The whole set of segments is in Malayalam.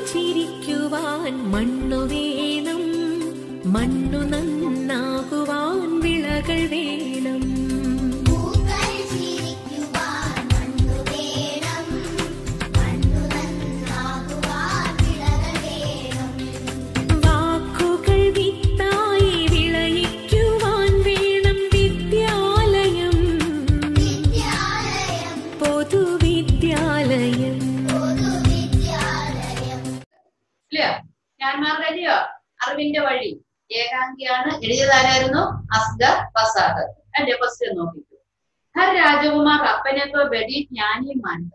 ചിരിക്കുവാൻ മണ്ണു വേണം മണ്ണു നന്നാകുവാൻ വിളകൾ വേണം പൂക്കൾ ചിരിക്കുവാൻ മണ്ണു വേണം മണ്ണു നന്നാകുവാൻ വിളകൾ വേണം വാക്കുകൾ വിത്തായി വിളയിക്കുവാൻ വേണം വിദ്യാലയം വിദ്യാലയം പൊതുവിദ്യാലയം പൊതുവിദ്യാലയം ഇല്ലയോ ഞാൻമാർഗല്ലയോ അറിവിന്റെ വഴി ഏകാംഗിയാണ് എഴുതിയതാരായിരുന്നു അസ്ഗർ ഫസാദ് എന്റെ ക്വസ്റ്റ്യൻ നോക്കിക്കൂ ഹർ രാജകുമാർ അപ്പനൊക്കെ വെടി ജ്ഞാനി മാൻക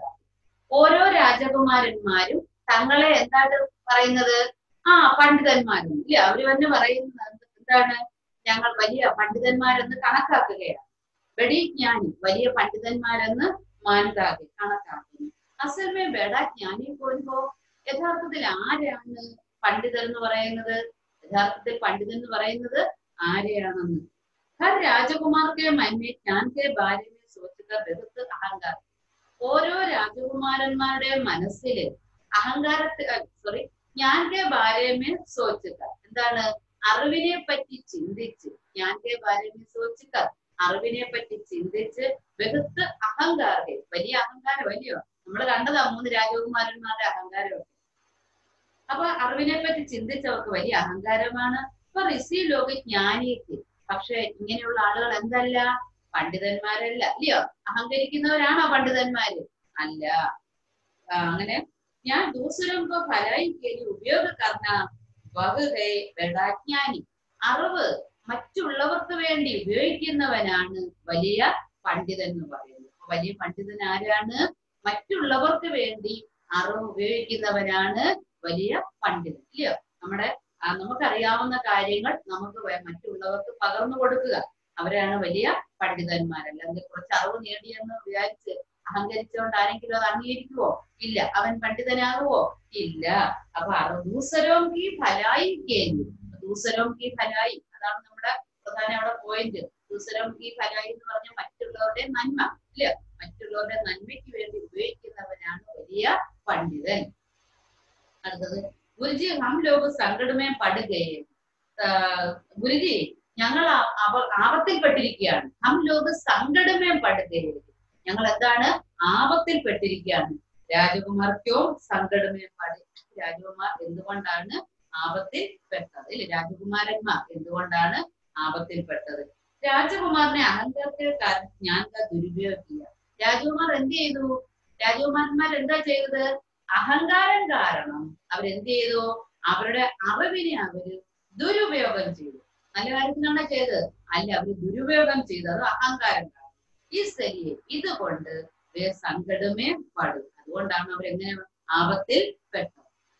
ഓരോ രാജകുമാരന്മാരും തങ്ങളെ എന്താണ് പറയുന്നത് ആ പണ്ഡിതന്മാരും ഇല്ല അവര് തന്നെ പറയുന്നത് എന്താണ് ഞങ്ങൾ വലിയ പണ്ഡിതന്മാരെന്ന് കണക്കാക്കുകയാണ് വെടി ജ്ഞാനി വലിയ പണ്ഡിതന്മാരെന്ന് മാൻകാകെ കണക്കാക്കുന്നു അസൽമേ ബെട ജ്ഞാനി പോരുമ്പോ യഥാർത്ഥത്തിൽ ആരാണ് പണ്ഡിതൻ എന്ന് പറയുന്നത് യഥാർത്ഥത്തിൽ പണ്ഡിതൻ എന്ന് പറയുന്നത് ആരെയാണെന്ന് ഹർ രാജകുമാർക്ക് മന്മേ ജ്ഞാൻ കെ ബാല്യമേ സോച്ചുക ബഹുത്ത് അഹങ്കാരം ഓരോ രാജകുമാരന്മാരുടെ മനസ്സില് അഹങ്കാരത്തെ സോറി ജ്ഞാൻ കെ ബാല്യമേ സോച്ചുക എന്താണ് അറിവിനെ പറ്റി ചിന്തിച്ച് ജ്ഞാൻ കെ ബാല്യമേ സോച്ചുക അറിവിനെ പറ്റി ചിന്തിച്ച് ബഹുത്ത് അഹങ്കാരം വലിയ അഹങ്കാരം വലിയോ നമ്മൾ കണ്ടതാ മൂന്ന് രാജകുമാരന്മാരുടെ അഹങ്കാരമൊക്കെ അപ്പൊ അറിവിനെ പറ്റി ചിന്തിച്ചവർക്ക് വലിയ അഹങ്കാരമാണ് ഇപ്പൊ ഋഷി ലോക ജ്ഞാനിക്ക് പക്ഷെ ഇങ്ങനെയുള്ള ആളുകൾ എന്തല്ല പണ്ഡിതന്മാരല്ല അല്ലയോ അഹങ്കരിക്കുന്നവരാണോ പണ്ഡിതന്മാര് അല്ല ആ, അങ്ങനെ ഞാൻ ദൂസരംഭ ഫലായി കേരി ഉപയോഗ കർണ വകുകൈ വെടാജ്ഞാനി അറിവ് മറ്റുള്ളവർക്ക് വേണ്ടി ഉപയോഗിക്കുന്നവനാണ് വലിയ പണ്ഡിതൻ എന്ന് പറയുന്നത് അപ്പൊ വലിയ പണ്ഡിതൻ ആരാണ് മറ്റുള്ളവർക്ക് വേണ്ടി അറിവ് ഉപയോഗിക്കുന്നവനാണ് വലിയ പണ്ഡിതൻ ഇല്ലയോ നമ്മുടെ ആ, നമുക്കറിയാവുന്ന കാര്യങ്ങൾ നമുക്ക് വേ- മറ്റുള്ളവർക്ക് പകർന്നു കൊടുക്കുക അവരാണ് വലിയ പണ്ഡിതന്മാർ അല്ലെങ്കിൽ കുറച്ച് അറിവ് നേടിയെന്ന് വിചാരിച്ച് അഹങ്കരിച്ചുകൊണ്ട് ആരെങ്കിലും അത് അംഗീകരിക്കുവോ ഇല്ല അവൻ പണ്ഡിതനാകുവോ ഇല്ല അപ്പൊ അറു ദൂസരവും കീ ഫലായി കേന്ദ്ര ദൂസരവും കീ ഫലായി അതാണ് നമ്മുടെ പ്രധാന അവിടെ പോയിന്റ് ദൂസരവും കീ ഫലായി എന്ന് പറഞ്ഞ മറ്റുള്ളവരുടെ നന്മ ഇല്ല മറ്റുള്ളവരുടെ നന്മയ്ക്ക് വേണ്ടി ഉപയോഗിക്കുന്നവനാണ് വലിയ പണ്ഡിതൻ അടുത്തത് ഗുരുജി ഹം ലോക സങ്കടമേ പടുകയെ ഗുരുജി ഞങ്ങൾ ആ- അവ- ആപത്തിൽപ്പെട്ടിരിക്കുകയാണ് ഹം ലോക സങ്കടമേ പടുകയെ ഞങ്ങൾ എന്താണ് ആപത്തിൽപ്പെട്ടിരിക്കുകയാണ് രാജകുമാർക്കോ സങ്കടമേ പട് രാജകുമാർ എന്തുകൊണ്ടാണ് ആപത്തിൽ പെട്ടത് ഇല്ല രാജകുമാരന്മാർ എന്തുകൊണ്ടാണ് ആപത്തിൽപ്പെട്ടത് രാജകുമാറിനെ അഹങ്കാരത്തിൽ കാരണം ഞാൻ ദുരുപയോഗം ചെയ്യുക രാജകുമാർ എന്ത് ചെയ്തു രാജകുമാരന്മാർ എന്താ ചെയ്തത് അഹങ്കാരം കാരണം അവരെന്ത് ചെയ്തു അവരുടെ അറിവിനെ അവര് ദുരുപയോഗം ചെയ്തു നല്ല കാര്യത്തിനാണ് ചെയ്തത് അല്ല അവര് ദുരുപയോഗം ചെയ്തത് അഹങ്കാരം കാരണം ഈ സ്ഥലിയെ ഇതുകൊണ്ട് വേ സങ്കടമേ പാടും അതുകൊണ്ടാണ് അവരെങ്ങനെ ആപത്തിൽ പെട്ടത്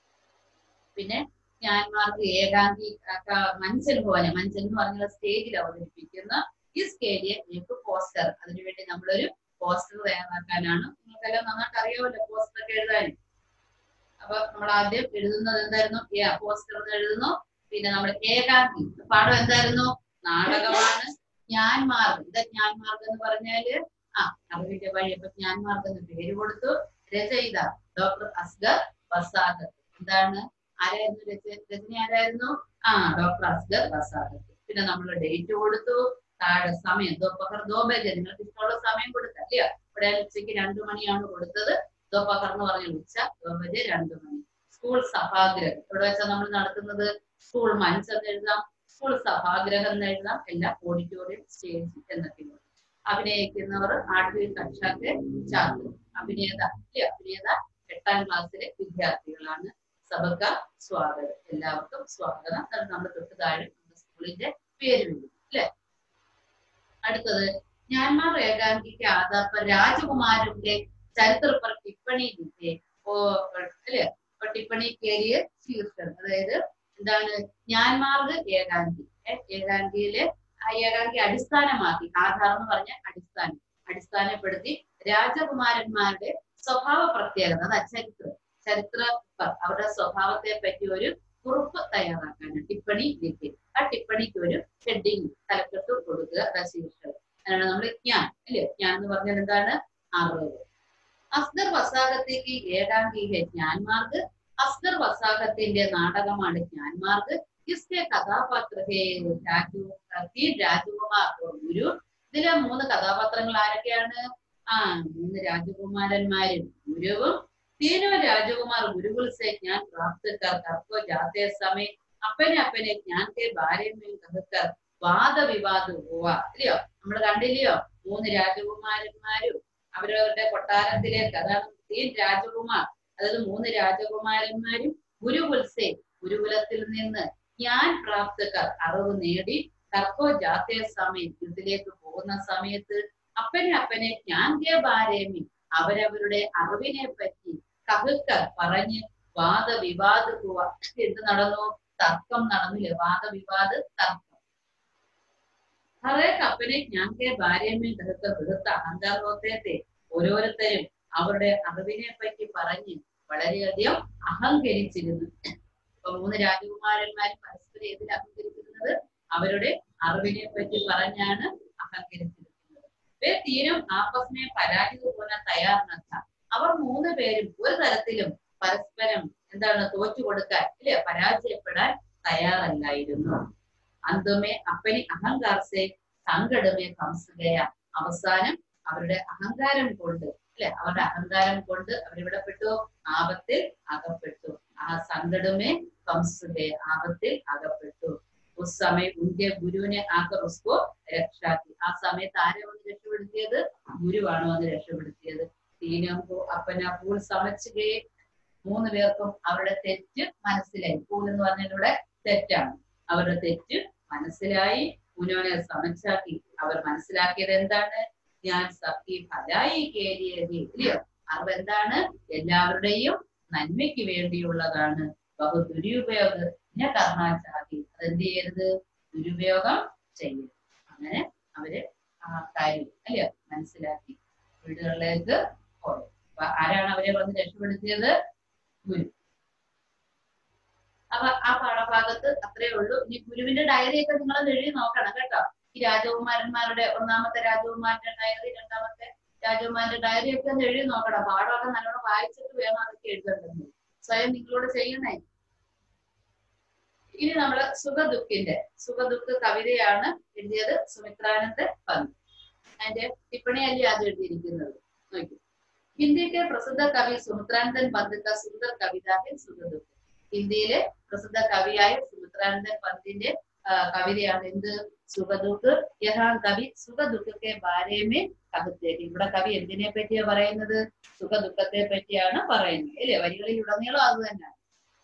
പിന്നെ ഞാന്മാർക്ക് ഏകാന്തി ഒക്കെ മഞ്ചൻ പോലെ മഞ്ചൻ എന്ന് പറഞ്ഞ സ്റ്റേജിൽ അവതരിപ്പിക്കുന്ന ഈ സ്റ്റേജിയെ നിങ്ങൾക്ക് പോസ്റ്റർ അതിനുവേണ്ടി നമ്മളൊരു പോസ്റ്റർ തയ്യാറാക്കാനാണ് നിങ്ങൾക്കെല്ലാം നന്നായിട്ട് അറിയാമല്ലോ പോസ്റ്റർ ഒക്കെ എഴുതാൻ അപ്പൊ നമ്മൾ ആദ്യം എഴുതുന്നത് എന്തായിരുന്നു പോസ്റ്റർ എന്ന് എഴുതുന്നു പിന്നെ നമ്മൾ ഏകാന്തി പാഠം എന്തായിരുന്നു നാടകമാണ് ജ്ഞാൻമാർഗം എന്താ ജ്ഞാൻമാർഗം എന്ന് പറഞ്ഞാല് ആ അറിവിന്റെ വഴി അപ്പൊ ജ്ഞാൻമാർഗം എന്ന് പേര് കൊടുത്തു രചയിത ഡോക്ടർ അസ്ഗർ വസാദത്ത് എന്താണ് ആരായിരുന്നു രച രചന ആരായിരുന്നു ആ ഡോക്ടർ അസ്ഗർ വസാദത്ത് പിന്നെ നമ്മൾ ഡേറ്റ് കൊടുത്തു താഴെ സമയം ദോപ്പഹർ ദോബജ നിങ്ങൾക്ക് ഇഷ്ടമുള്ള സമയം കൊടുത്തല്ലയോ ഇവിടെ ഉച്ചയ്ക്ക് രണ്ടു മണിയാണ് കൊടുത്തത് ദോപ്പഹർ എന്ന് പറഞ്ഞ ഉച്ച ദോബജ രണ്ടു മണി സ്കൂൾ സഭാഗ്രഹം ഇവിടെ വെച്ചാൽ നമ്മൾ നടത്തുന്നത് സ്കൂൾ മഞ്ച് എന്ന് എഴുതാം സ്കൂൾ സഭാഗ്രഹം എന്ന് എഴുതാം എല്ലാം ഓഡിറ്റോറിയം സ്റ്റേജ് എന്നൊക്കെ ഉണ്ട്. അഭിനയിക്കുന്നവർ ആഡ്വി കക്ഷാക്ക് ചാർട്ട് അഭിനേത ഇല്ലേ? അഭിനേത എട്ടാം ക്ലാസ്സിലെ വിദ്യാർത്ഥികളാണ് സഭക്ക സ്വാഗതം എല്ലാവർക്കും സ്വാഗതം അത് നമ്മുടെ തൊട്ട് താഴെ നമ്മുടെ സ്കൂളിന്റെ പേര് വരും അല്ലെ അടുത്തത് ജ്ഞാൻമാർ ഏകാംഗിക്ക് ആധാർ രാജകുമാരന്റെ ചരിത്ര पर टिप्पणी लिखे ഓ അല്ലെ അപ്പൊ ടിപ്പണി കേരിയ ശീർഷകം അതായത് എന്താണ് ജ്ഞാൻമാർഗ് ഏകാംഗി ഏ, ഏകാംഗിയിലെ ആ ഏകാംഗി അടിസ്ഥാനമാക്കി ആധാർ എന്ന് പറഞ്ഞ അടിസ്ഥാനം അടിസ്ഥാനപ്പെടുത്തി രാജകുമാരന്മാരുടെ സ്വഭാവ പ്രത്യേകത അതാ ചരിത്രം ചരിത്ര പ- അവരുടെ സ്വഭാവത്തെ പറ്റി ഒരു കുറിപ്പ് തയ്യാറാക്കാണ് ടിപ്പണി ലിഖി ആ ടിപ്പണിക്ക് ഒരു ഹെഡിങ് തലക്കെട്ട് കൊടുക്കുക അതാ ശീർഷകം അതാണ് നമ്മൾ ജ്ഞാൻ അല്ലേ ജ്ഞാൻ എന്ന് പറഞ്ഞാൽ എന്താണ് അറിവ് അസ്ദർ വസാകത്തേക്ക് ഏകാംഗീക ജ്ഞാൻമാർക്ക് അസ്കർ വസാഖത്തിന്റെ നാടകമാണ് ജ്ഞാൻമാർക്ക് इसके കഥാപാത്ര ഹേ രാജു ടി രാജകുമാർ or ഗുരു ഇതിലെ മൂന്ന് കഥാപാത്രങ്ങൾ ആരൊക്കെയാണ് ആ മൂന്ന് രാജകുമാരന്മാരും ഗുരുവും तीनों राजकुमार गुरुकुल से ज्ञान प्राप्त कर घर को जाते समय अपने अपने ज्ञान के बारे में कहकर വാദവിവാദ ഹുവ ഇല്ലയോ നമ്മൾ കണ്ടില്ലയോ മൂന്ന് രാജകുമാരന്മാരും അവരവരുടെ കൊട്ടാരത്തിലേക്ക് അതാണ് തീൻ രാജകുമാർ അതായത് മൂന്ന് രാജകുമാരന്മാരും ഗുരുകുൽസെ ഗുരുകുലത്തിൽ നിന്ന് ഞാൻ പ്രാപ്തക്കാർ അറിവ് നേടി കർക്കോ ജാതേ സമയം ഇതിലേക്ക് പോകുന്ന സമയത്ത് അപ്പനെ അപ്പനെ ജ്ഞാന്റെ ബാരേമി അവരവരുടെ അറിവിനെ പറ്റി കഹുക്കർ പറഞ്ഞ് വാദവിവാദ ഹുവ എന്ത് നടന്നു തർക്കം നടന്നില്ലേ വാദവിവാദ തർക്കം ഹറേക്ക് അപ്പനെ ജ്ഞാന്റെ ബാരേമി കഹുക്ക ബൃഹത്ത അഹങ്കാർ ഹോത്തേത്തെ ഓരോരുത്തരും അവരുടെ അറിവിനെ പറ്റി പറഞ്ഞ് വളരെയധികം അഹങ്കരിച്ചിരുന്നു ഇപ്പൊ മൂന്ന് രാജകുമാരന്മാർ പരസ്പരം ഏതിൽ അഹങ്കരിച്ചിരുന്നത് അവരുടെ അറിവിനെ പറ്റി പറഞ്ഞാണ് അഹങ്കരിച്ചിരിക്കുന്നത് വേ തീരും ആപ്പസിനെ പരാജിത പോലെ തയ്യാറെന്ന അവർ മൂന്ന് പേരും ഒരു തരത്തിലും പരസ്പരം എന്താണ് തോറ്റു കൊടുക്കാൻ ഇല്ലേ പരാജയപ്പെടാൻ തയ്യാറല്ലായിരുന്നു അന്തമേ അപ്പനി അഹങ്കാർസെ സങ്കടമേ കംസുകയ അവസാനം അവരുടെ അഹങ്കാരം കൊണ്ട് അല്ലെ അവരുടെ അഹങ്കാരം കൊണ്ട് അവരിവിടെ പെട്ടു ആപത്തിൽ അകപ്പെട്ടു ആ സങ്കടമേ കംസുകെ ആപത്തിൽ അകപ്പെട്ടു ഉസ് സമയം ഉന്റെ ഗുരുവിനെ ആക്കർ ഉസ്കോ രക്ഷാക്കി ആ സമയത്ത് ആരെ വന്ന് രക്ഷപ്പെടുത്തിയത് ഗുരുവാണ് വന്ന് രക്ഷപ്പെടുത്തിയത് തീനമ്പോ അപ്പന പൂൾ സമച്ചുകയെ മൂന്ന് പേർക്കും അവരുടെ തെറ്റ് മനസ്സിലായി പൂൾ എന്ന് പറഞ്ഞതിലൂടെ തെറ്റാണ് അവരുടെ തെറ്റ് മനസ്സിലായി ഉനോനെ സമച്ചാക്കി അവർ മനസ്സിലാക്കിയത് എന്താണ് ഞാൻ സഖി ഫലായി കേരിയത് ഇല്ലയോ അറിവ് എന്താണ് എല്ലാവരുടെയും നന്മയ്ക്ക് വേണ്ടിയുള്ളതാണ് ബഹു ദുരുപയോഗ പിന്നെ കർണാചാതി അതെന്ത് ചെയ്യരുത് ദുരുപയോഗം ചെയ്യരുത് അങ്ങനെ അവര് ആ കാര്യം അല്ലയോ മനസ്സിലാക്കി വീടുകളിലേക്ക് പോയി അപ്പൊ ആരാണ് അവരെ വന്ന് രക്ഷപ്പെടുത്തിയത് ഗുരു അപ്പൊ ആ പാഠഭാഗത്ത് അത്രേ ഉള്ളൂ ഇനി ഗുരുവിന്റെ ഡയറി ഒക്കെ നിങ്ങൾ എഴുതി നോക്കണം കേട്ടോ ഈ രാജകുമാരന്മാരുടെ ഒന്നാമത്തെ രാജകുമാരന്റെ ഡയറി രണ്ടാമത്തെ രാജകുമാരന്റെ ഡയറി ഒക്കെ ഒന്ന് എഴുതി നോക്കണം പാഠമൊക്കെ നല്ലോണം വായിച്ചിട്ട് വേണം അതൊക്കെ എഴുതേണ്ടത് സ്വയം നിങ്ങളോട് ചെയ്യണേ ഇനി നമ്മള് സുഖദുഃഖിന്റെ സുഖദുഃഖ കവിതയാണ് എഴുതിയത് സുമിത്രാനന്ദ പന്ത് അതിന്റെ ടിപ്പണിയല്ലേ അത് എഴുതിയിരിക്കുന്നത് നോക്കൂ ഹിന്ദിക്ക് പ്രസിദ്ധ കവി സുമിത്രാനന്ദൻ പന്തിന്റെ സുന്ദർ കവിത ഹെ സുഖദുഃഖ് ഹിന്ദിയിലെ പ്രസിദ്ധ കവിയായ സുമിത്രാനന്ദൻ പന്തിന്റെ ആ, കവിതയാണ് എന്ത് സുഖദുഃഖ് യഹാ കവി സുഖദുഃഖത്തെ ബാരേമേ കവിതേക്ക് ഇവിടെ കവി എന്തിനെ പറ്റിയാ പറയുന്നത് സുഖദുഃഖത്തെ പറ്റിയാണ് പറയുന്നത് അല്ലേ വരികളിൽ ഉടനീളം അത് തന്നെയാണ്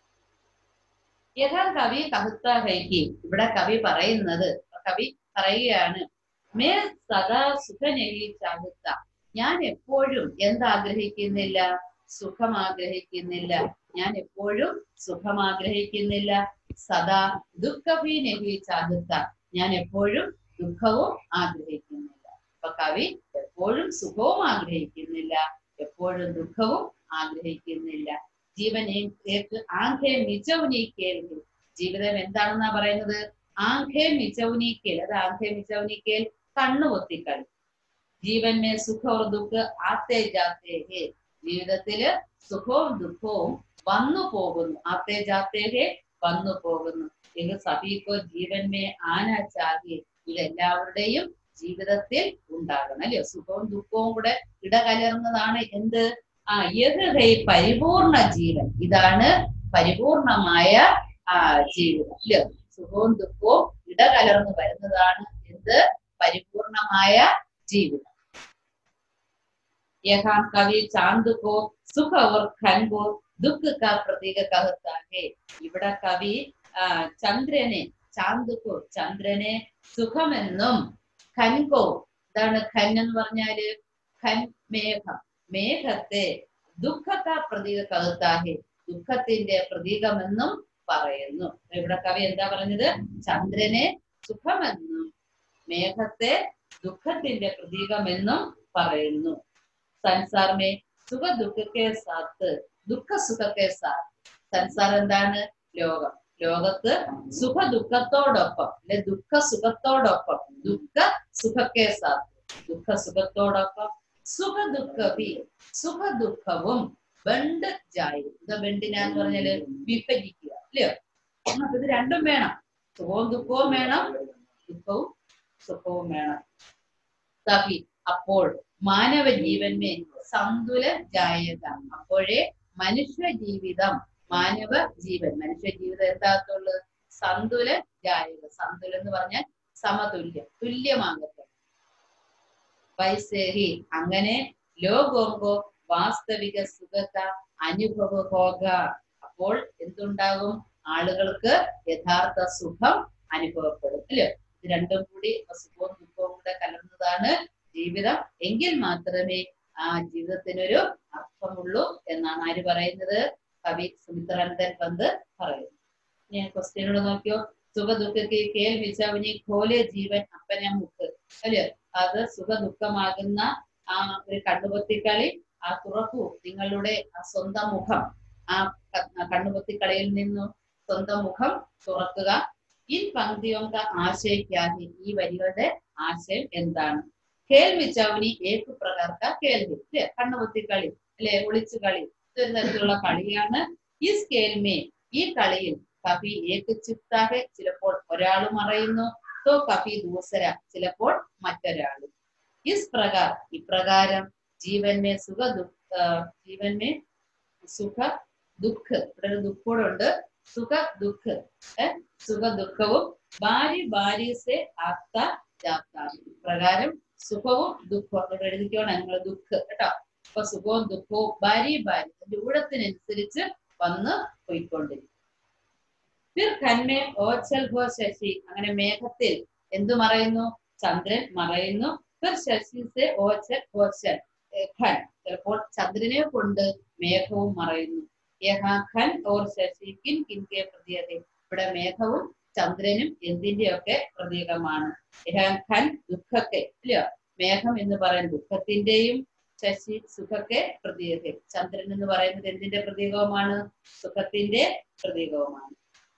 യഥാ കവി കഹുത്ത ഹൈക്കി ഇവിടെ കവി പറയുന്നത് കവി പറയുകയാണ് മേ സദാ സുഖനെയി ചാകുത്ത ഞാൻ എപ്പോഴും എന്താഗ്രഹിക്കുന്നില്ല സുഖം ആഗ്രഹിക്കുന്നില്ല ഞാൻ എപ്പോഴും സുഖം ആഗ്രഹിക്കുന്നില്ല സദാ ദുഃഖഭി നെഹി ചാകുത്ത ഞാൻ എപ്പോഴും ദുഃഖവും ആഗ്രഹിക്കുന്നില്ല അപ്പൊ കവി എപ്പോഴും സുഖവും ആഗ്രഹിക്കുന്നില്ല എപ്പോഴും ദുഃഖവും ആഗ്രഹിക്കുന്നില്ല ജീവൻ ഏക്ക് ആംഖേ മിച്ചൗനീക്കേൽ ജീവിതം എന്താണെന്നാ പറയുന്നത് ആംഖേ മിച്ചൗനീക്കേൽ അത് ആംഖേ മിച്ചൗനീക്കേൽ കണ്ണു പൊത്തിക്കളി ജീവൻ മേ സുഖ ഓർ ദുഃഖ ആത്തേ ജാത്തേ ഹേ ജീവിതത്തില് സുഖവും ദുഃഖവും വന്നു പോകുന്നു ആത്തേ ജാത്തേ ഹേ വന്നു പോകുന്നു ഇത് സഭീക്കോ ജീവൻ മേ ആന ചാഹി ഇതെല്ലാവരുടെയും ജീവിതത്തിൽ ഉണ്ടാകണം അല്ലയോ സുഖവും ദുഃഖവും കൂടെ ഇടകലർന്നതാണ് എന്ത് ആ യത് ഹൈ പരിപൂർണ ജീവൻ ഇതാണ് പരിപൂർണമായ ആ ജീവിതം അല്ലയോ സുഖവും ദുഃഖവും ഇടകലർന്ന് വരുന്നതാണ് എന്ത് പരിപൂർണമായ ജീവിതം യഹാം കവി ചാന്ത് കോ സുഖ ഓർ ഖൻ കോ ദുഃഖ കാ പ്രതീക കഹത്താ ഹേ ഇവിടെ കവി ആ, ചന്ദ്രനെ ചാന്ത് കോ ചന്ദ്രനെ സുഖമെന്നും ഖൻകോ ഇതാണ് ഖൻ എന്ന് പറഞ്ഞാല് ഖൻ മേഘം മേഘത്തെ ദുഃഖത്ത പ്രതീക കഹത്താഹെ ദുഃഖത്തിന്റെ പ്രതീകമെന്നും പറയുന്നു ഇവിടെ കവി എന്താ പറഞ്ഞത് ചന്ദ്രനെ സുഖമെന്നും മേഘത്തെ ദുഃഖത്തിന്റെ പ്രതീകമെന്നും പറയുന്നു സംസാർ മേ സുഖ ദുഃഖക്കെ സാത്ത് ദുഃഖ സുഖക്കെ സാത്ത് സംസാർ എന്താണ് ലോകം ലോകത്ത് സുഖ ദുഃഖത്തോടൊപ്പം അല്ലെ ദുഃഖ സുഖത്തോടൊപ്പം ദുഃഖ സുഖക്കെ സാത്ത് ദുഃഖ സുഖത്തോടൊപ്പം സുഖ ദുഃഖവി സുഖ ദുഃഖവും ബണ്ട് ജായി എന്താ ബണ്ടിന എന്ന് പറഞ്ഞാല് വിഭജിക്കുക അല്ലയോ അപ്പൊ ഇത് രണ്ടും വേണം സുഖവും ദുഃഖവും വേണം ദുഃഖവും സുഖവും വേണം തപി അപ്പോൾ മാനവ ജീവന്മേ സന്തുല ജായത അപ്പോഴേ മനുഷ്യ ജീവിതം മാനവ ജീവൻ മനുഷ്യ ജീവിതം എന്താത്തുള്ളത് സന്തുല ജായത സന്തുലം എന്ന് പറഞ്ഞാൽ സമതുല്യം തുല്യമാകട്ടെ വൈസേഹി അങ്ങനെ ലോകോങ്കോ വാസ്തവിക സുഖത അനുഭവ ഹോക അപ്പോൾ എന്തുണ്ടാകും ആളുകൾക്ക് യഥാർത്ഥ സുഖം അനുഭവപ്പെടും അല്ലേ ഇത് രണ്ടും കൂടി സുഖവും ദുഃഖവും കൂടെ കലർന്നതാണ് ജീവിതം എങ്കിൽ മാത്രമേ ആ ജീവിതത്തിനൊരു അർത്ഥമുള്ളൂ എന്നാണ് ആര് പറയുന്നത് കവി സുമിത്രാനന്ദൻ പന്ത് പറയുന്നു ഞാൻ ക്വസ്റ്റ്യനോട് നോക്കിയോ സുഖ ദുഃഖಕ್ಕೆ കേൾവിച്ചവനി ഖോലെ ജീവൻ അപ്പന മുക്ക് അല്ലേ അത് സുഖ ദുഃഖമാകുന്ന ആ ഒരു കണ്ണുപൊത്തിക്കളി ആ തുറക്കൂ നിങ്ങളുടെ ആ സ്വന്തം മുഖം ആ ക- കണ്ണുപൊത്തിക്കളിയിൽ നിന്നും സ്വന്തം മുഖം തുറക്കുക ഇൻ പങ്ക്തിയൊങ്ക ആശയിക്കാഹി ഈ വരികളുടെ ആശയം എന്താണ് കേൾവി ചവനി ഏക് പ്രകാർക്ക കേൾവി അല്ലെ കണ്ണുപൊത്തിക്കളി അല്ലെ ഒളിച്ചു കളി ഇതൊരു തരത്തിലുള്ള കളിയാണ് ഈ സ്കേൽമേ ഈ കളിയിൽ കവി ഏക ചിത്താകെ ചിലപ്പോൾ ഒരാൾ മറയുന്നു തോ കവി ദൂസര ചിലപ്പോൾ മറ്റൊരാളും ഇസ് പ്രകാർ ഇപ്രകാരം ജീവന്മേ സുഖ ദുഃഖ ജീവന്മേ സുഖ ദുഃഖ ഇവിടെ ഒരു ദുഃഖൂടെ ഉണ്ട് സുഖ ദുഃഖ ഏ സുഖ ദുഃഖവും ഭാര്യ ഭാര്യസെ ആത്ത ജാത്ത പ്രകാരം സുഖവും ദുഃഖവും ഇവിടെ എഴുതിക്കോണം നിങ്ങൾ ദുഃഖ കേട്ടോ അപ്പൊ സുഖവും ദുഃഖവും ഭാര്യ ഭാര്യ അതിന്റെ ഊഴത്തിനനുസരിച്ച് വന്ന് പോയിക്കൊണ്ടിരിക്കും ഫിർ ഖന്മേ ഓച്ചൽ ഹോ ശശി അങ്ങനെ മേഘത്തിൽ എന്തു മറയുന്നു ചന്ദ്രൻ മറയുന്നു ഫിർ ശശി സെ ഓച്ചൽ ഓച്ചൽ ഏ, ഖൻ ചിലപ്പോൾ ചന്ദ്രനെ കൊണ്ട് മേഘവും മറയുന്നു യഹാ ഖൻ ഓർ ശശി കിൻ കിൻകെ പ്രതീയത ഇവിടെ മേഘവും ചന്ദ്രനും എന്തിന്റെയൊക്കെ പ്രതീകമാണ് യഹാ ഖൻ ദുഃഖത്തെ ഇല്ലയോ മേഘം എന്ന് പറയുന്നത് ദുഃഖത്തിന്റെയും ശശി സുഖത്തെ പ്രതീകത ചന്ദ്രൻ എന്ന് പറയുന്നത് എന്തിന്റെ പ്രതീകവുമാണ് സുഖത്തിന്റെ പ്രതീകവുമാണ്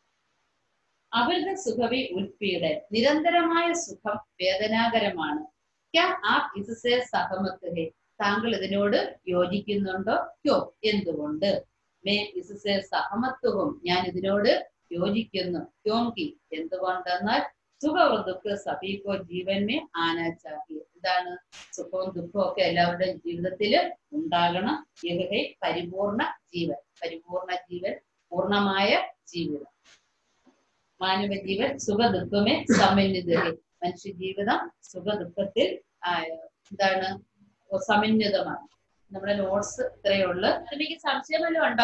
അവരുടെ സുഖവി ഉൽപ്പീഡൻ നിരന്തരമായ സുഖം വേദനാകരമാണ് ക്യാ ആപ് ഇസസെ സഹമത്ത് ഹെ താങ്കൾ ഇതിനോട് യോജിക്കുന്നുണ്ടോ ക്യോ എന്തുകൊണ്ട് മേ ഇസസെ സഹമത്വവും ഞാൻ ഇതിനോട് യോജിക്കുന്നു ക്യോങ്കി എന്തുകൊണ്ടെന്നാൽ സുഖവൃദ്ധക്ക് സഭീക്കോ ജീവന്മേ ആനാചാഹി എന്താണ് സുഖവും ദുഃഖവും ഒക്കെ എല്ലാവരുടെയും ജീവിതത്തിൽ ഉണ്ടാകണം യഹേ പരിപൂർണ ജീവൻ പരിപൂർണ ജീവൻ പൂർണമായ ജീവിതം മാനവ ജീവൻ സുഖ ദുഃഖമേ സമന്വിതഹേ മനുഷ്യ ജീവിതം സുഖ ദുഃഖത്തിൽ ആ, എന്താണ് സമന്വിതമാണ് നമ്മുടെ നോട്ട്സ് ഇത്രയേ ഉള്ളു എനിക്ക് സംശയം വല്ലതും ഉണ്ടോ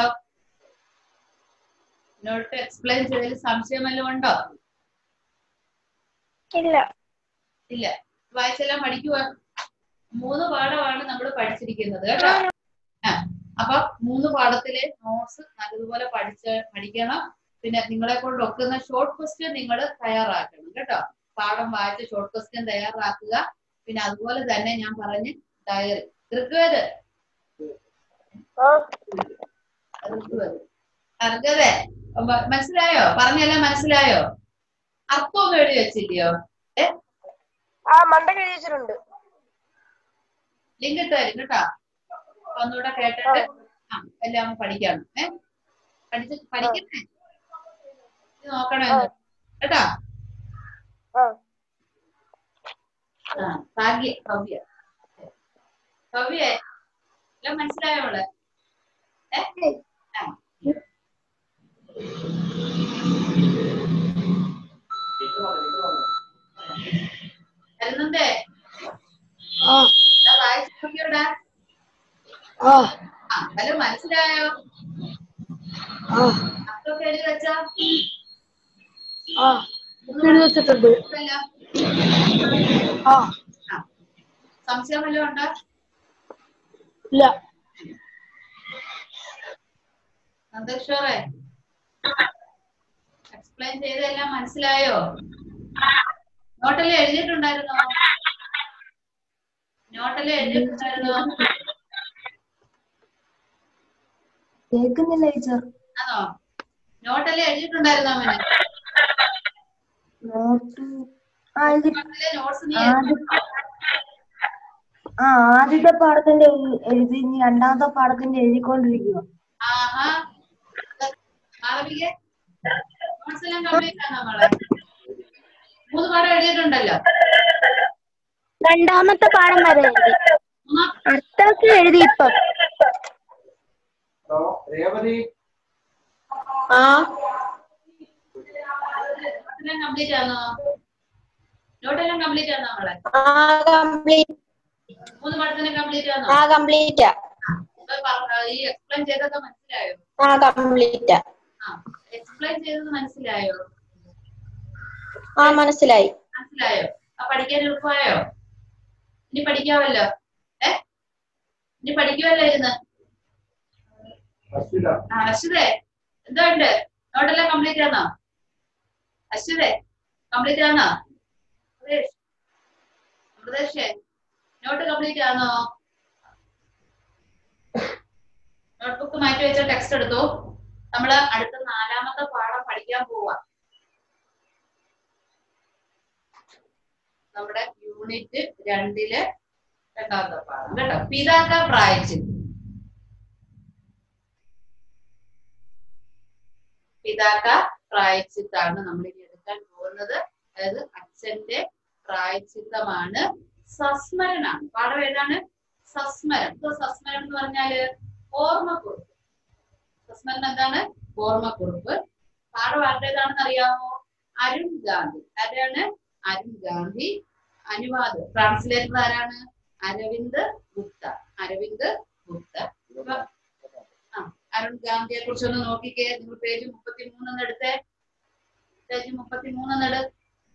നോട്ട് എക്സ്പ്ലെയിൻ ചെയ്തതിൽ സംശയം വല്ലതും ഉണ്ടോ ഇല്ല ഇല്ല വായിച്ചെല്ലാം പഠിക്കുക മൂന്ന് പാഠമാണ് നമ്മൾ പഠിച്ചിരിക്കുന്നത് കേട്ടോ ആ അപ്പൊ മൂന്ന് പാഠത്തിലെ നോട്ട്സ് നല്ലതുപോലെ പഠിച്ച് പഠിക്കണം പിന്നെ നിങ്ങളെ കൊണ്ട് ഒക്കുന്ന ഷോർട്ട് ക്വസ്റ്റ്യൻ നിങ്ങൾ തയ്യാറാക്കണം കേട്ടോ പാഠം വായിച്ച് ഷോർട്ട് ക്വസ്റ്റ്യൻ തയ്യാറാക്കുക പിന്നെ അതുപോലെ തന്നെ ഞാൻ പറഞ്ഞ് ഡയറി ഋഗ്വേദ് ആ ഋഗ്വേദ് അർഗതെ മനസ്സിലായോ പറഞ്ഞെല്ലാം മനസ്സിലായോ അർത്ഥമൊന്നും എഴുതി വെച്ചില്ലയോ ഏ ആ മണ്ടക്ക് എഴുതി വെച്ചിട്ടുണ്ട് ലിങ്ക് ഇട്ടായിരുന്നു കേട്ടോ ഒന്നുകൂടെ കേട്ടിട്ട് ആ എല്ലാം പഠിക്കണം ഏ പഠിച്ച് പഠിക്കണേ ഇത് നോക്കണം എന്ന്. കേട്ടോ ആ ആ ഭാഗ്യ ഭവ്യ ഭവ്യേ എല്ലാം മനസ്സിലായോ അവള് ഏ ആ വരുന്നുണ്ടേ ആ ഇതാ വായിച്ച് നോക്കിയോടാ ആ ആ വല്ലതും മനസ്സിലായോ ആ അർത്ഥമൊക്കെ എഴുതി വെച്ചോ ആ എഴുതി വെച്ചിട്ടുണ്ട് ഇല്ലല്ലോ. ആ ആ സംശയം വല്ലതും ഉണ്ടോ ഇല്ല സന്തോഷോറെ എക്സ്പ്ലെയിൻ ചെയ്തെല്ലാം മനസ്സിലായോ നോട്ടല്ലേ എഴുതിയിട്ടുണ്ടായിരുന്നോ നോട്ടല്ലേ എഴുതിയിട്ടുണ്ടായിരുന്നോ കേൾക്കുന്നില്ല ടീച്ചർ ആണോ നോട്ടല്ലേ എഴുതിയിട്ടുണ്ടായിരുന്നോ അവന് നോട്ട് ആ എഴുതി നോട്ടിലെ നോട്ട്സ് നീ ആദ്യം ആ ആദ്യത്തെ പാഠത്തിന്റെ എഴു- എഴുതി ഇനി രണ്ടാമത്തെ പാഠത്തിന്റെ എഴുതിക്കൊണ്ടിരിക്കുക ആഹാ മാളവിക നോട്ട്സ് എല്ലാം കംപ്ലീറ്റ് ആണോ മോളെ മൂന്ന് പാഠം എഴുതിയിട്ടുണ്ടല്ലോ രണ്ടാമത്തെ പാഠം വരെ എഴുതി മൂന്നാം അടുത്തൊക്കെ എഴുതി ഇപ്പം ഹലോ രേവതി ആ നോട്ടെല്ലാം കംപ്ലീറ്റ് ആണോ നോട്ടെല്ലാം കംപ്ലീറ്റ് ആണോ മോളെ ആ കംപ്ലീറ്റ് മൂന്ന് പാഠത്തിന് കംപ്ലീറ്റ് ആണോ ആ കംപ്ലീറ്റാ ഇപ്പൊ പറ- ഈ എക്സ്പ്ലെയിൻ ചെയ്തൊക്കെ മനസ്സിലായോ ആ കംപ്ലീറ്റാ ആ എക്സ്പ്ലെയിൻ ചെയ്തത് മനസ്സിലായോ ആ മനസ്സിലായി മനസ്സിലായോ ആ പഠിക്കാൻ എളുപ്പമായോ ഇനി പഠിക്കാമല്ലോ ഏ ഇനി പഠിക്കുമല്ലോ ഇരുന്ന് അശ്വിത ആ അശ്വതേ എന്തുണ്ട് നോട്ടെല്ലാം കംപ്ലീറ്റ് ആണോ അശ്വതേ കംപ്ലീറ്റ് ആണോ അമൃതേഷ് അമൃതേഷേ നോട്ട് കംപ്ലീറ്റ് ആണോ നോട്ട്ബുക്ക് മാറ്റി വെച്ച ടെക്സ്റ്റ് എടുത്തു നമ്മള് അടുത്ത നാലാമത്തെ പാഠം പഠിക്കാൻ പോവാ നമ്മുടെ യൂണിറ്റ് രണ്ടില് രണ്ടാമത്തെ പാഠം കേട്ടോ പിതാക്ക പ്രായച്ചിൽ പിതാക്ക പ്രായച്ചിത്താണ് നമ്മൾ ഇനി എടുക്കാൻ പോകുന്നത് അതായത് അച്ഛന്റെ പ്രായച്ചിത്തമാണ് സസ്മരണാണ് പാഠം ഏതാണ് സസ്മരം ഇപ്പൊ സസ്മരം എന്ന് പറഞ്ഞാല് ഓർമ്മക്കുറിപ്പ് സസ്മരണം എന്താണ് ഓർമ്മക്കുറിപ്പ് പാഠം ആരുടേതാണെന്ന് അറിയാമോ അരുൺ ഗാന്ധി ആരാണ് അരുൺ ഗാന്ധി അനുവാദം ട്രാൻസ്ലേറ്റർ ആരാണ് അരവിന്ദ് ഗുപ്ത അരവിന്ദ് ഗുപ്ത ഇപ്പൊ ആ അരുൺ ഗാന്ധിയെ കുറിച്ചൊന്ന് നോക്കിക്കേ നിങ്ങൾ പേജ് മുപ്പത്തി മൂന്നെന്ന് എടുത്തേ പേജ് മുപ്പത്തി മൂന്നെന്ന് എടു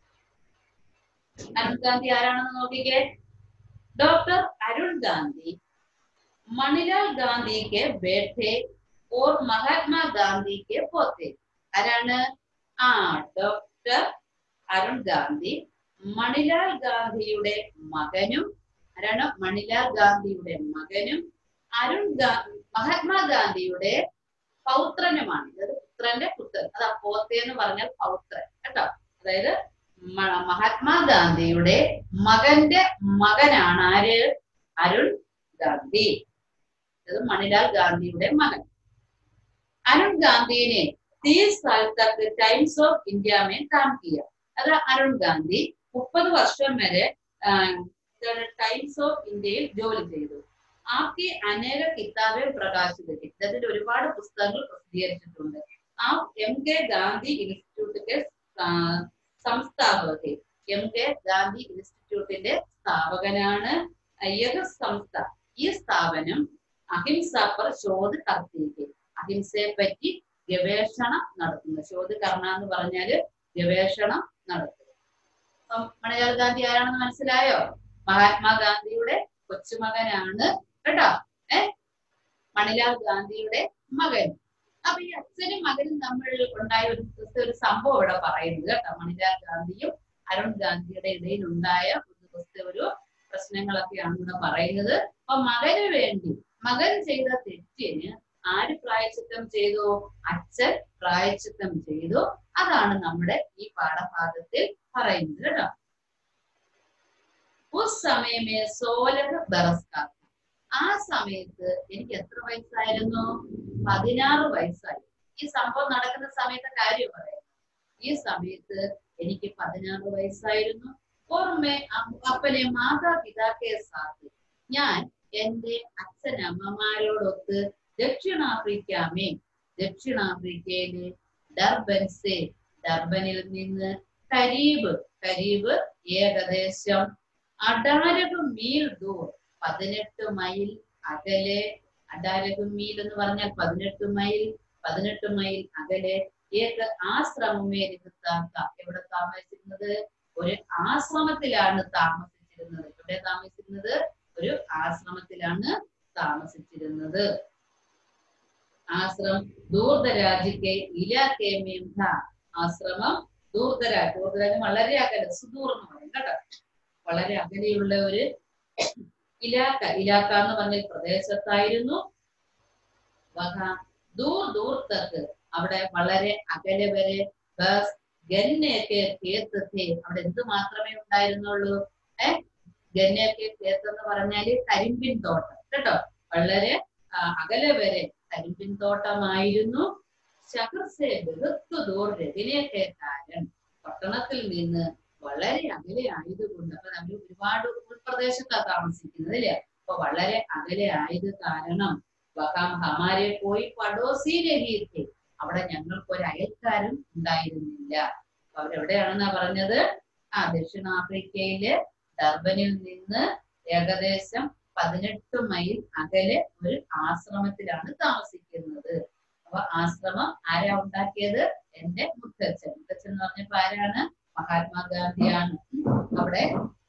അരുൺ ഗാന്ധി ആരാണെന്ന് നോക്കിക്കേ ഡോക്ടർ അരുൺ ഗാന്ധി മണിലാൽ ഗാന്ധി കെ ബേട്ടെ ഓർ മഹാത്മാ ഗാന്ധി കെ പോത്തെ ആരാണ് ആ ഡോക്ടർ അരുൺ ഗാന്ധി മണിലാൽ ഗാന്ധിയുടെ മകനും ആരാണ് മണിലാൽ ഗാന്ധിയുടെ മകനും അരുൺ ഗാ മഹാത്മാഗാന്ധിയുടെ പൗത്രനുമാണ് അതായത് പുത്രന്റെ പുത്രൻ അതാ പോത്തെ എന്ന് പറഞ്ഞാൽ പൗത്രൻ കേട്ടോ അതായത് മ- മഹാത്മാഗാന്ധിയുടെ മകന്റെ മകനാണ് ആര് അരുൺ ഗാന്ധി അത് മണിലാൽ ഗാന്ധിയുടെ മകൻ അരുൺ ഗാന്ധി ने तीस साल तक टाइम्स ऑफ इंडिया में काम किया അത് അരുൺ ഗാന്ധി മുപ്പത് വർഷം വരെ ടൈംസ് ഓഫ് ഇന്ത്യയിൽ ജോലി ചെയ്തു ആപ്കി അനേക കിതാബെ പ്രകാശിത ഇദ്ദേഹത്തിൽ ഒരുപാട് പുസ്തകങ്ങൾ പ്രസിദ്ധീകരിച്ചിട്ടുണ്ട് ആ എം കെ ഗാന്ധി ഇൻസ്റ്റിറ്റ്യൂട്ടിന്റെ സംസ്ഥാപക എം കെ ഗാന്ധി ഇൻസ്റ്റിറ്റ്യൂട്ടിന്റെ സ്ഥാപകനാണ് യഹ സംസ്ഥ ഈ സ്ഥാപനം അഹിംസ പർ ശോധ കർത്തിക്ക് അഹിംസയെ പറ്റി ഗവേഷണം നടത്തുന്നു ശോധ കർണ എന്ന് പറഞ്ഞാല് ഗവേഷണം നടത്തുക അപ്പം മണിലാൽ ഗാന്ധി ആരാണെന്ന് മനസ്സിലായോ മഹാത്മാഗാന്ധിയുടെ കൊച്ചുമകനാണ് കേട്ടോ ഏ മണിലാൽ ഗാന്ധിയുടെ മകൻ അപ്പൊ ഈ അച്ഛനും മകനും തമ്മിൽ ഉണ്ടായ ഒരു ദിവസത്തെ ഒരു സംഭവം ഇവിടെ പറയുന്നത് കേട്ടോ മണിലാൽ ഗാന്ധിയും അരുൺ ഗാന്ധിയുടെ ഇടയിൽ ഉണ്ടായ ഒരു ദിവസത്തെ ഒരു പ്രശ്നങ്ങളൊക്കെയാണ് ഇവിടെ പറയുന്നത് അപ്പൊ മകന് വേണ്ടി മകൻ ചെയ്ത തെറ്റിന് ആര് പ്രായച്ചിത്തം ചെയ്തു അച്ഛൻ പ്രായച്ചിത്തം ചെയ്തു അതാണ് നമ്മുടെ ഈ പാഠഭാഗത്തിൽ പറയുന്നത് കേട്ടോ ഉസ് സമയമേ സോലഹ ബറസ്കാർ ആ സമയത്ത് എനിക്ക് എത്ര വയസ്സായിരുന്നു പതിനാറ് വയസ്സായി ഈ സംഭവം നടക്കുന്ന സമയത്തെ കാര്യം പറയാം ഈ സമയത്ത് എനിക്ക് പതിനാറ് വയസ്സായിരുന്നു ഓർമ്മ അപ്പനെ മാതാപിതാക്കെ സാത്ത് ഞാൻ എന്റെ അച്ഛനമ്മമാരോടൊത്ത് ദക്ഷിണാഫ്രിക്കാമേ ദക്ഷിണാഫ്രിക്കയിലെ ഡർബൻസെ ഡർബനിൽ നിന്ന് കരീബ് കരീബ് ഏകദേശം അഡാരക മീൽ ദൂർ പതിനെട്ട് മൈൽ അകലെ അഡാരക മീൽ എന്ന് പറഞ്ഞാൽ പതിനെട്ട് മൈൽ പതിനെട്ട് മൈൽ അകലെ ഏക ആശ്രമമേ രഹിതാക്ക എവിടെ താമസിച്ചിരുന്നത് ഒരു ആശ്രമത്തിലാണ് താമസിച്ചിരുന്നത് എവിടെ താമസിച്ചിരുന്നത് ഒരു ആശ്രമത്തിലാണ് താമസിച്ചിരുന്നത് ആശ്രമം ദൂർദരാജിക്ക് ഇലാക്കേ മേം ഥാ ആശ്രമം ദൂർദരാജ് ദൂർദരാജ് വളരെ അകലെ സുദൂർ എന്ന് പറയും കേട്ടോ വളരെ അകലെയുള്ള ഒരു ഇലാക്ക ഇലാക്ക എന്ന് പറഞ്ഞ ഒരു പ്രദേശത്തായിരുന്നു വഹ ദൂർ ദൂർ തക്ക് അവിടെ വളരെ അകലെ വരെ ബസ് ഗന്നയൊക്കെ തീർത്തേ അവിടെ എന്ത് മാത്രമേ ഉണ്ടായിരുന്നുള്ളൂ ഏ ഗന്നയൊക്കെ കേത്ത് എന്ന് പറഞ്ഞാല് കരിമ്പിൻ തോട്ടം കേട്ടോ വളരെ ആ, അകലെ വരെ കരിമ്പിൻ തോട്ടമായിരുന്നു ശഹർസെ ബഹുത്വദൂർ രവിനേക്കാരൻ പട്ടണത്തിൽ നിന്ന് വളരെ അകലെ ആയതുകൊണ്ട് അപ്പൊ നമ്മൾ ഒരുപാട് ഉൾപ്രദേശത്താണ് താമസിക്കുന്നത് അല്ലേ അപ്പൊ വളരെ അകലെ ആയത് കാരണം വഹാം ഹമാരെ പോയി പടോസി രഹീത്തെ അവിടെ ഞങ്ങൾക്ക് ഒരു അയൽക്കാരും ഉണ്ടായിരുന്നില്ല അപ്പൊ അവരെവിടെയാണെന്നാ പറഞ്ഞത് ആ ദക്ഷിണാഫ്രിക്കയിലെ ഡർബനിൽ നിന്ന് ഏകദേശം പതിനെട്ട് മൈൽ അകലെ ഒരു ആശ്രമത്തിലാണ് താമസിക്കുന്നത് അപ്പൊ ആശ്രമം ആരാ ഉണ്ടാക്കിയത് എന്റെ മുത്തച്ഛൻ മുത്തച്ഛൻ എന്ന് പറഞ്ഞപ്പോ ആരാണ് മഹാത്മാഗാന്ധിയാണ് അവിടെ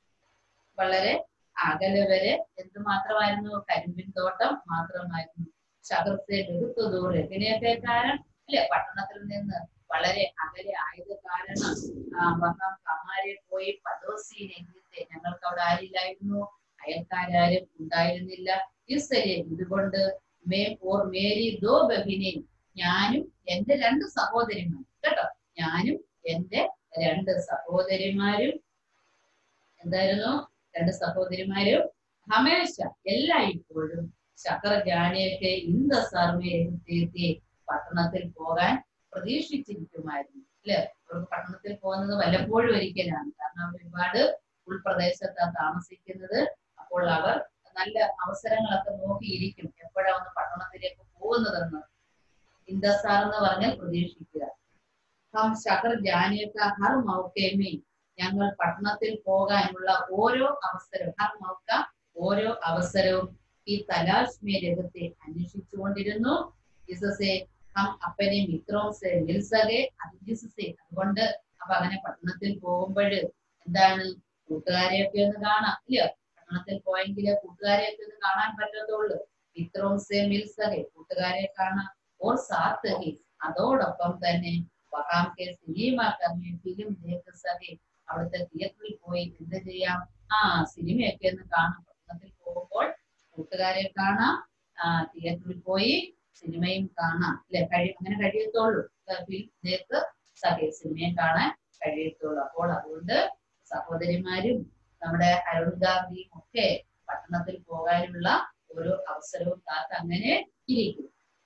വളരെ അകലെ വരെ എന്ത് മാത്രമായിരുന്നു കരിമ്പിൻ തോട്ടം മാത്രമായിരുന്നു ശകർത്തെ ബഹുത്വദൂർ എങ്ങനെയൊക്കെ കാരണം അല്ലെ പട്ടണത്തിൽ നിന്ന് വളരെ അകലെ ആയത് കാരണം ആ, വഹാം കമാരെ പോയി പടോസി രംഗത്തെ ഞങ്ങൾക്ക് അവിടെ ആരില്ലായിരുന്നു അയൽക്കാരും ഉണ്ടായിരുന്നില്ല ഇസ്സലെ ഇതുകൊണ്ട് മേ ഓർ മേരി ദോ ബഹിനെ ഞാനും എന്റെ രണ്ട് സഹോദരിമാരും കേട്ടോ ഞാനും എന്റെ രണ്ട് സഹോദരിമാരും എന്തായിരുന്നു രണ്ട് സഹോദരിമാരും ഹമേശ എല്ലായ്പ്പോഴും ശക്കർ ജാനയൊക്കെ ഇന്ത സർമ്മയെ പട്ടണത്തിൽ പോകാൻ പ്രതീക്ഷിച്ചിരിക്കുമായിരുന്നു അല്ലെ അവർക്ക് പട്ടണത്തിൽ പോകുന്നത് വല്ലപ്പോഴും ഒരിക്കലാണ് കാരണം അവർ ഒരുപാട് ഉൾപ്രദേശത്താണ് താമസിക്കുന്നത് അപ്പോൾ അവർ നല്ല അവസരങ്ങളൊക്കെ നോക്കിയിരിക്കും എപ്പോഴാ ഒന്ന് പട്ടണത്തിലേക്ക് പോകുന്നതെന്ന് ഇന്ദസാർ എന്ന് പറഞ്ഞാൽ പ്രതീക്ഷിക്കുക ഹം ശകർ ജാനിയക്ക ഹർ മൗക്കേമേ ഞങ്ങൾ പട്ടണത്തിൽ പോകാനുള്ള ഓരോ അവസരവും ഹർ മൗക്ക ഓരോ അവസരവും ഈ തലാഷ് മേ രംഗത്തെ അന്വേഷിച്ചുകൊണ്ടിരുന്നു ഇസസെ ഹം അപ്പനെ മിത്രോം സെ മിൽസകെ അതിജിസെ അതുകൊണ്ട് അപ്പൊ അങ്ങനെ പട്ടണത്തിൽ പോകുമ്പോൾ എന്താണ് കൂട്ടുകാരെയൊക്കെ ഒന്ന് കാണാം ഇല്ലയോ പട്ടണത്തിൽ പോയെങ്കിൽ കൂട്ടുകാരെയൊക്കെ ഒന്ന് കാണാൻ പറ്റത്തുള്ളൂ മിത്രോം സെ മിൽസകെ കൂട്ടുകാരെ കാണാം ഓർ സാത്ത് ഹി അതോടൊപ്പം തന്നെ വഹാം കെ സിനിമ കർമ്മി ഫിലിം സകെ അവിടുത്തെ തിയേറ്ററിൽ പോയി എന്ത് ചെയ്യാം ആ സിനിമയൊക്കെ ഒന്ന് കാണാം പട്ടണത്തിൽ പോകുമ്പോൾ കൂട്ടുകാരെ കാണാം ആ തിയേറ്ററിൽ പോയി സിനിമയും കാണാം അല്ലെ കഴി അങ്ങനെ കഴിയത്തുള്ളൂ ഫിലിം സകെ സിനിമയും കാണാൻ കഴിയത്തുള്ളൂ അപ്പോൾ അതുകൊണ്ട് സഹോദരിമാരും നമ്മുടെ അരുൺ ഗാന്ധിയും ഒക്കെ പട്ടണത്തിൽ പോകാനുള്ള ഒരു അവസരവും കാത്ത് അങ്ങനെ ഇരിക്കും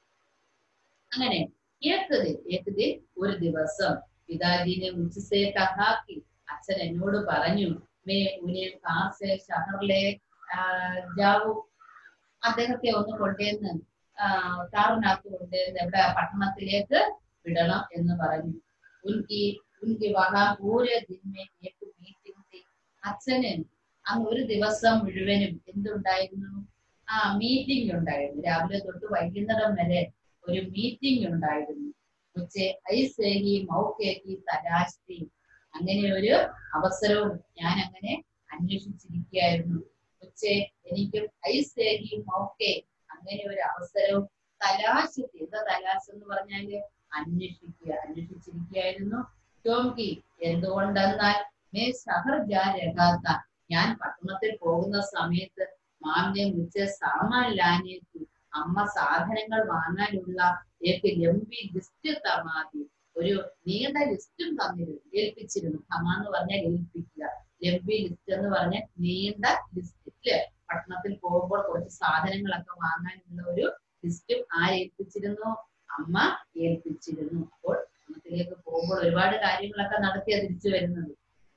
അങ്ങനെ ഏകതി ഏകതി ഒരു ദിവസം പിതാജിനെ ഉച്ചസേ കഹാക്കി അച്ഛൻ എന്നോട് പറഞ്ഞു മേ ഉനെ കാസെ ഷഹറിലെ ജാവു അദ്ദേഹത്തെ ഒന്ന് കൊണ്ടുവന്ന് കാറിനകത്ത് കൊണ്ടുവന്ന് എവിടെ പട്ടണത്തിലേക്ക് വിടണം എന്ന് പറഞ്ഞു ഉൻകി ഉൻകി വഹാ പൂര ദിന്മേ ഏക്ക് മീറ്റിംഗ് അച്ഛന് അന്ന് ഒരു ദിവസം മുഴുവനും എന്തുണ്ടായിരുന്നു ആ മീറ്റിംഗ് ഉണ്ടായിരുന്നു രാവിലെ തൊട്ട് വൈകുന്നേരം വരെ ഒരു മീറ്റിംഗ് ഉണ്ടായിരുന്നു ഉച്ച ഐസേഹി മൗക്കേഹി തലാശ്തി അങ്ങനെ ഒരു അവസരവും ഞാൻ അങ്ങനെ അന്വേഷിച്ചിരിക്കുകയായിരുന്നു ഉച്ച എനിക്ക് ഐസേഹി മൗക്കെ അങ്ങനെ ഒരു അവസരവും തലാശ് എന്താ തലാശ് എന്ന് പറഞ്ഞാല് അന്വേഷിക്കുക അന്വേഷിച്ചിരിക്കുകയായിരുന്നു ക്യോങ്കി എന്തുകൊണ്ടെന്നാൽ മേ ഷഹർ ജാ രഹാത്ത ഞാൻ പട്ടണത്തിൽ പോകുന്ന സമയത്ത് മാമിനെ മുച്ച സാമാൻ ലാനേക്ക് അമ്മ സാധനങ്ങൾ വാങ്ങാനുള്ള ഏക്ക് ലംബി ലിസ്റ്റ് തമാതി ഒരു നീണ്ട ലിസ്റ്റും തന്നിരുന്നു ഏൽപ്പിച്ചിരുന്നു തമ എന്ന് പറഞ്ഞാൽ ഏൽപ്പിക്കുക ലംബി ലിസ്റ്റ് എന്ന് പറഞ്ഞാൽ നീണ്ട ലിസ്റ്റ് ഇല്ലേ പട്ടണത്തിൽ പോകുമ്പോൾ കുറച്ച് സാധനങ്ങളൊക്കെ വാങ്ങാനുള്ള ഒരു ലിസ്റ്റും ആരേൽപ്പിച്ചിരുന്നു അമ്മ ഏൽപ്പിച്ചിരുന്നു അപ്പോൾ പട്ടണത്തിലേക്ക് പോകുമ്പോൾ ഒരുപാട് കാര്യങ്ങളൊക്കെ നടത്തിയാ തിരിച്ചു വരുന്നത്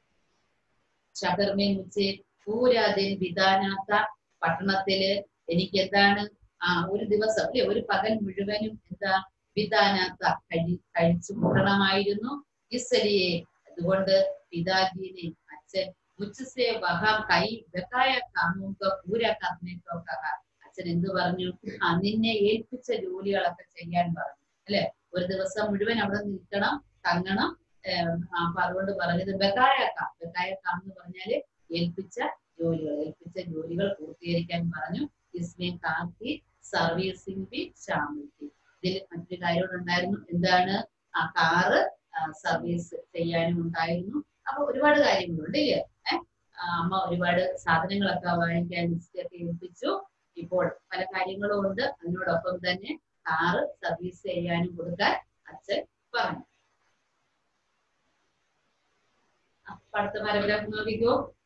ഷഹർമേ മുച്ചെ പൂരാതിൻ വിധാനാത്ത പട്ടണത്തില് എനിക്ക് എന്താണ് ആ ഒരു ദിവസം അല്ലെ ഒരു പകൽ മുഴുവനും എന്താ വിധാനാത്ത കഴി കഴിച്ചു കൂട്ടണമായിരുന്നു ഇസലിയെ അതുകൊണ്ട് പിതാജീനെ അച്ഛൻ മുച്ചസെ വഹാം കൈ വെക്കായ കാമുക പൂര കർമ്മേക്കോ കഹ അച്ഛൻ എന്ത് പറഞ്ഞു ആ നിന്നെ ഏൽപ്പിച്ച ജോലികളൊക്കെ ചെയ്യാൻ പറഞ്ഞു അല്ലെ ഒരു ദിവസം മുഴുവൻ അവിടെ നിൽക്കണം തങ്ങണം ഏർ അപ്പൊ അതുകൊണ്ട് പറഞ്ഞത് ബക്കായക്കാം ബക്കായക്കാം എന്ന് പറഞ്ഞാല് ഏൽപ്പിച്ച ജോലികൾ ഏൽപ്പിച്ച ജോലികൾ പൂർത്തീകരിക്കാൻ പറഞ്ഞു ഇസ്മേ കാക്കി സർവീസിംഗ് ബി ഷാമിൽക്കി ഇതിൽ മറ്റൊരു കാര്യം ഉണ്ടായിരുന്നു എന്താണ് ആ കാറ് സർവീസ് ചെയ്യാനും ഉണ്ടായിരുന്നു അപ്പൊ ഒരുപാട് കാര്യങ്ങളുണ്ട് ഇല്ലേ ഏഹ് അമ്മ ഒരുപാട് സാധനങ്ങളൊക്കെ വാങ്ങിക്കാൻ ലിസ്റ്റ് ഒക്കെ ഏൽപ്പിച്ചു ഇപ്പോൾ പല കാര്യങ്ങളും ഉണ്ട് അതിനോടൊപ്പം തന്നെ കാറ് സർവീസ് ചെയ്യാനും കൊടുക്കാൻ അച്ഛൻ പറഞ്ഞു അപ്പൊ അടുത്ത പാരഗ്രാഫ് നോക്കിക്കോ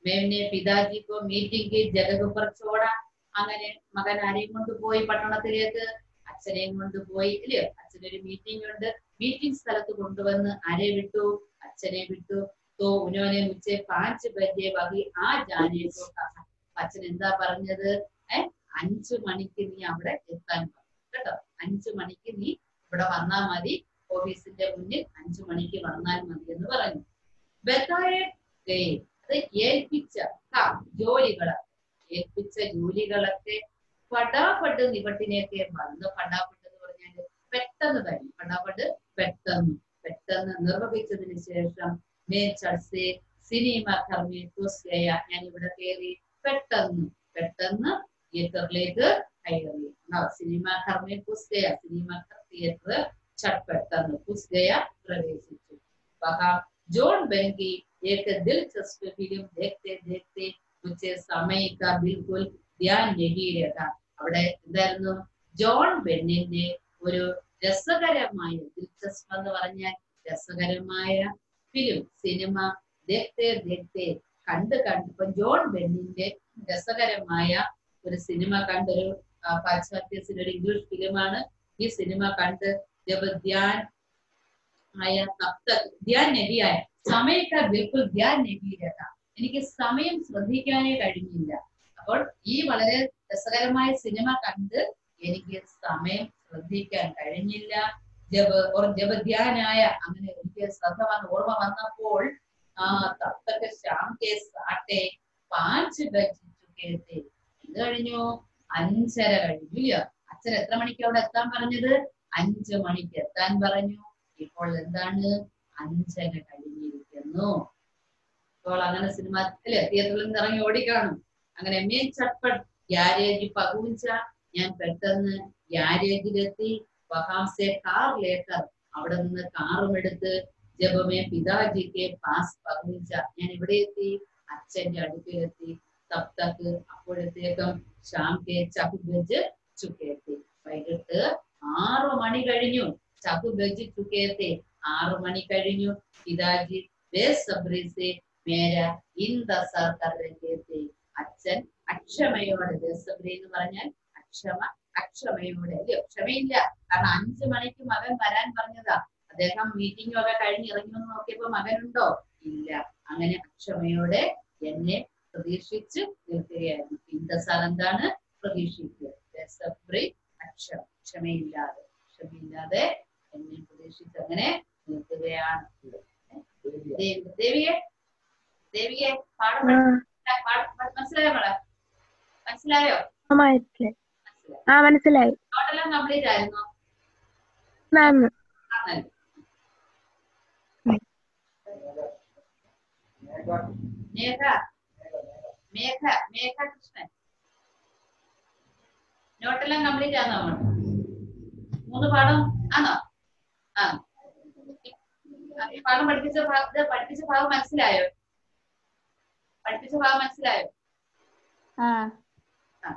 മേമിനെ പിതാജിക്കോ മീറ്റിംഗ് ജഗത് पर छोड़ा അങ്ങനെ മകൻ ആരെയും കൊണ്ട് പോയി പട്ടണത്തിലേക്ക് അച്ഛനെയും കൊണ്ട് പോയി ഇല്ലയോ അച്ഛനൊരു മീറ്റിംഗ് ഉണ്ട് മീറ്റിംഗ് സ്ഥലത്ത് കൊണ്ടുവന്ന് ആരെ വിട്ടു അച്ഛനെ വിട്ടു തോ ഉനോനെ മുച്ചേ പാഞ്ച് ബജെ വകി ആ ജാനെ കോ കഹ. അച്ഛൻ എന്താ പറഞ്ഞത് ഏ അഞ്ചു മണിക്ക് നീ അവിടെ എത്താൻ പറഞ്ഞു കേട്ടോ അഞ്ചു മണിക്ക് നീ ഇവിടെ വന്നാ മതി ഓഫീസിന്റെ മുന്നിൽ അഞ്ചു മണിക്ക് വന്നാൽ മതി എന്ന് പറഞ്ഞു ബത്തായെ ഗയേ. അത് ഏൽപ്പിച്ച ക ജോലികള് ഏൽപ്പിച്ച ജോലികളൊക്കെ പടാപട്ട് നിവട്ടിനെയൊക്കെ വന്ന് പടാപട്ട് എന്ന് പറഞ്ഞാല് പെട്ടെന്ന് തന്നെ പടാപട്ട് പെട്ടെന്ന് പെട്ടെന്ന് നിർവഹിച്ചതിന് ശേഷം മേ ചർച്ചെ സിനിമ കർമ്മി തുസ്കയ ഞാൻ ഇവിടെ കയറി പെട്ടെന്ന് പെട്ടെന്ന് തിയേറ്ററിലേക്ക് കയറി ആ, സിനിമ കർമ്മി പുസ്കയ സിനിമ തിയേറ്റർ ചട്ടെട്ടെന്ന് പുസ്കയ പ്രവേശിച്ചു വഹാ ജോൺ ബെൻകി एक दिलचस्प फिल्म देखते देखते मुझे समय का बिल्कुल ध्यान नहीं रहा അവിടെ എന്തായിരുന്നു ജോൺ ബെന്നിന്റെ ഒരു രസകരമായ ദിൽചസ്പ് എന്ന് പറഞ്ഞാൽ രസകരമായ ഫിലിം സിനിമ ദേഖത്തെ ദേഖത്തെ കണ്ട് കണ്ട് ഇപ്പൊ ജോൺ ബെന്നിന്റെ രസകരമായ ഒരു സിനിമ കണ്ടൊരു ആ, പാശ്ചാത്യ സിനിമ ഒരു ഇംഗ്ലീഷ് ഫിലിമാണ് ഈ സിനിമ കണ്ട് ജബ് ധ്യാൻ ആയ തബ് തക് ധ്യാൻ നബിയായ സമയക്ക ബിൽക്കുൽ ധ്യാൻ നബിയിലേക്ക എനിക്ക് സമയം ശ്രദ്ധിക്കാനേ കഴിഞ്ഞില്ല അപ്പോൾ ഈ വളരെ രസകരമായ സിനിമ കണ്ട് എനിക്ക് സമയം ശ്രദ്ധിക്കാൻ കഴിഞ്ഞില്ല ജബ് ഓർ ജബ് ധ്യാനായ അങ്ങനെ എനിക്ക് ശ്രദ്ധ വന്ന് ഓർമ്മ വന്നപ്പോൾ ആ തത്തൊക്കെ ശ്യാം കെ സാട്ടെ പാഞ്ച് ബജിച്ചുകേത്തെ എന്ത് കഴിഞ്ഞു അഞ്ചര കഴിഞ്ഞു ഇല്ലയോ അച്ഛൻ എത്ര മണിക്ക് അവിടെ എത്താൻ പറഞ്ഞത് അഞ്ചു മണിക്ക് എത്താൻ പറഞ്ഞു ഇപ്പോൾ എന്താണ് അഞ്ചര കഴിഞ്ഞിരിക്കുന്നു അപ്പോൾ അങ്ങനെ സിനിമ അല്ലേ തിയേറ്ററിൽ നിന്ന് ഇറങ്ങി ഓടിക്കാണും അങ്ങനെ മീൻ ചട്പട്ട് ഗ്യാരേജ് പകുവിച്ച ഞാൻ പെട്ടെന്ന് ഗ്യാരേജിലെത്തി വഹാംസെ കാർ ലേക്കർ അവിടെ നിന്ന് കാറും എടുത്ത് ജപമേ പിതാജിക്ക് പാസ് പകുവിച്ച ഞാൻ എവിടെ എത്തി അച്ഛന്റെ അടുപ്പിലെത്തി തബ് തക്ക് അപ്പോഴത്തേക്കും ഷാം കെ ചഹുബജ് ചുക്കേത്തി വൈകിട്ട് ആറു മണി കഴിഞ്ഞു ചഹുബജ് ചുക്കേത്തെ ആറു മണി കഴിഞ്ഞു പിതാജി ബേസബ്രി സെ മേര ഇന്തസർ കർ രഹേ थे അച്ഛൻ അക്ഷമയോടെ ബേസബ്രി എന്ന് പറഞ്ഞാൽ അക്ഷമ അക്ഷമയോടെ അല്ലയോ ക്ഷമയില്ല കാരണം അഞ്ചു മണിക്ക് മകൻ വരാൻ പറഞ്ഞതാ അദ്ദേഹം മീറ്റിംഗും ഒക്കെ കഴിഞ്ഞ് ഇറങ്ങി വന്ന് നോക്കിയപ്പോ മകനുണ്ടോ ഇല്ല അങ്ങനെ അക്ഷമയോടെ എന്നെ പ്രതീക്ഷിച്ച് നിൽക്കുകയായിരുന്നു ഇന്തസാർ എന്താണ് പ്രതീക്ഷിക്കുക ബേസബ്രി അക്ഷമ ക്ഷമയില്ലാതെ ക്ഷമയില്ലാതെ എന്നെ പ്രതീക്ഷിച്ച് അങ്ങനെ നിൽക്കുകയാണ് ദേവി- ദേവിയെ ദേവിയെ പാഠം പഠി- പാഠം പഠി- മനസ്സിലായോ മോളെ മനസ്സിലായോ ആ മനസ്സിലായി മനസ്സിലായി ആ മനസ്സിലായി നോട്ടെല്ലാം കംപ്ലീറ്റ് ആയിരുന്നോ മാം ആണല്ലോ മേഘ മേഘ മേഘ കൃഷ്ണൻ നോട്ടെല്ലാം കംപ്ലീറ്റ് ആണോ നമ്മൾ മൂന്ന് പാഠം ആണോ ആ ഈ പാഠം പഠിപ്പിച്ച ഭാഗം ഇത് പഠിപ്പിച്ച ഭാഗം മനസ്സിലായോ പഠിപ്പിച്ച ഭാഗം മനസ്സിലായോ ആ ആ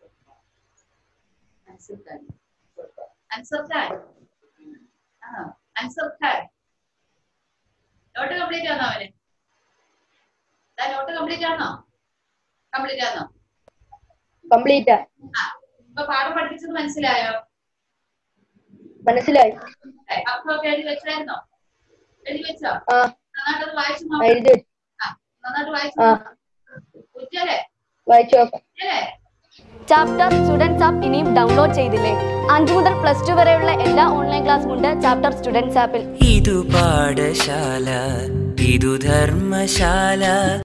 ആൻസർ ഖാൻ ആൻസർ ഖാൻ ആ ആൻസർ ഖാൻ നോട്ട് കംപ്ലീറ്റ് ആണോ അവന് നോട്ട് കംപ്ലീറ്റ് ആണോ കംപ്ലീറ്റ് ആണോ കംപ്ലീറ്റ് ആ ഇപ്പൊ പാഠം പഠിപ്പിച്ചത് മനസ്സിലായോ മനസ്സിലായി അപ്പൊക്കെ എഴുതി വെച്ചായിരുന്നോ എഴുതി വെച്ചോ ആ നന്നായിട്ട് അത് വായിച്ചു ആ, നോക്കാം എഴുതി ആ നന്നായിട്ട് വായിച്ചു ആ. നോക്കാം ഉച്ചല്ലേ വായിച്ചു നോക്കാം ഉച്ചല്ലേ ചാപ്റ്റർ സ്റ്റുഡൻസ് ആപ്പ് ഇനിയും ഡൗൺലോഡ് ചെയ്തില്ലേ അഞ്ചു മുതൽ പ്ലസ് ടു വരെയുള്ള എല്ലാ ഓൺലൈൻ ക്ലാസ്സും ഉണ്ട് ചാപ്റ്റർ സ്റ്റുഡൻസ് ആപ്പിൽ ಇದು ಪಾಠಶಾಲ ಇದು ಧರ್ಮಶಾಲ